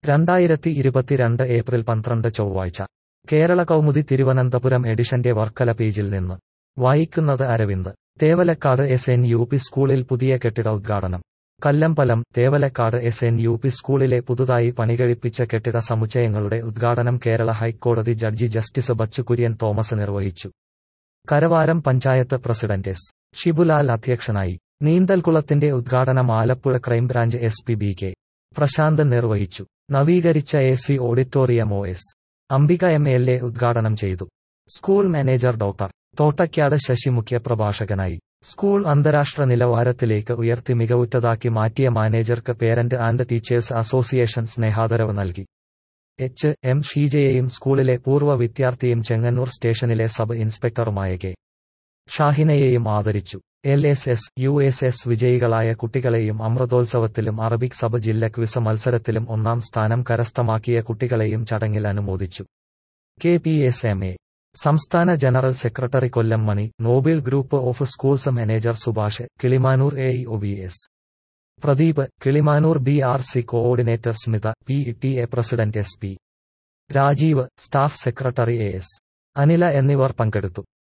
രണ്ടായിരത്തി ഇരുപത്തിരണ്ട് ഏപ്രിൽ പന്ത്രണ്ട് ചൊവ്വാഴ്ച കേരള കൗമുദി തിരുവനന്തപുരം എഡിഷന്റെ വർക്കല പേജിൽ നിന്ന് വായിക്കുന്നത് Aravind Thevalakkad S N U P സ്കൂളിൽ പുതിയ കെട്ടിട ഉദ്ഘാടനം Kallambalam Thevalakkad S N U P സ്കൂളിലെ പുതുതായി പണികഴിപ്പിച്ച കെട്ടിട സമുച്ചയങ്ങളുടെ ഉദ്ഘാടനം കേരള ഹൈക്കോടതി judge justice Bechu Kurian Thomas നിർവഹിച്ചു കരവാരം പഞ്ചായത്ത് പ്രസിഡന്റ് എസ് ഷിബുലാൽ അധ്യക്ഷനായി നീന്തൽക്കുളത്തിന്റെ ഉദ്ഘാടനം Alappuzha crime branch S P B K Prasanth നിർവഹിച്ചു നവീകരിച്ച A C auditorium O S Ambika M L A ഉദ്ഘാടനം ചെയ്തു school manager doctor Thottakkad Sasi മുഖ്യപ്രഭാഷകനായി സ്കൂൾ അന്താരാഷ്ട്ര നിലവാരത്തിലേക്ക് ഉയർത്തി മികവുറ്റതാക്കി മാറ്റിയ മാനേജർക്ക് പേരന്റ് ആൻഡ് ടീച്ചേഴ്സ് അസോസിയേഷൻ സ്നേഹാദരവ് നൽകി എച്ച് എം ഷീജയെയും സ്കൂളിലെ പൂർവ്വ വിദ്യാർത്ഥിയും ചെങ്ങന്നൂർ സ്റ്റേഷനിലെ സബ് ഇൻസ്പെക്ടറുമായ കെ ഷാഹിനയെയും ആദരിച്ചു L S S U S S വിജയികളായ കുട്ടികളെയും അമൃതോത്സവത്തിലും അറബിക് സബ് ജില്ല ക്വിസ് മത്സരത്തിലും ഒന്നാം സ്ഥാനം കരസ്ഥമാക്കിയ കുട്ടികളെയും ചടങ്ങിൽ അനുമോദിച്ചു K P S M A സംസ്ഥാന general secretary Kollam Mani Noble group of schools manager Subhash Kilimanoor A E O B S Pradeep Kilimanoor B R C coordinator Smitha P T A president S P Rajeev staff secretary A S Anila എന്നിവർ പങ്കെടുത്തു